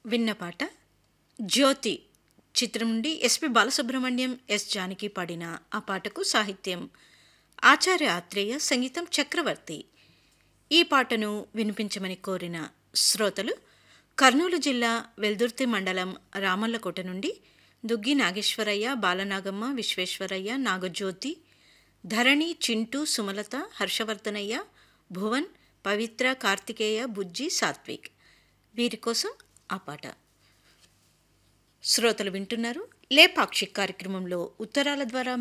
విన్న పాట జ్యోతి చిత్రం నుండి ఎస్పి బాలసుబ్రహ్మణ్యం ఎస్ జానకి పాడిన ఆ పాటకు సాహిత్యం ఆచార్య ఆత్రేయ సంగీతం చక్రవర్తి ఈ పాటను వినిపించమని కోరిన శ్రోతలు కర్నూలు జిల్లా వెల్దుర్తి మండలం రామల్లకోట నుండి దుగ్గి నాగేశ్వరయ్య బాలనాగమ్మ విశ్వేశ్వరయ్య నాగజ్యోతి ధరణి చింటూ సుమలత హర్షవర్ధనయ్య భువన్ పవిత్ర కార్తికేయ బుజ్జి సాత్విక్ వీరి కోసం ఆ పాట శ్రోతలు వింటున్నారు లేపాక్షిక్ కార్యక్రమంలో ఉత్తరాల ద్వారా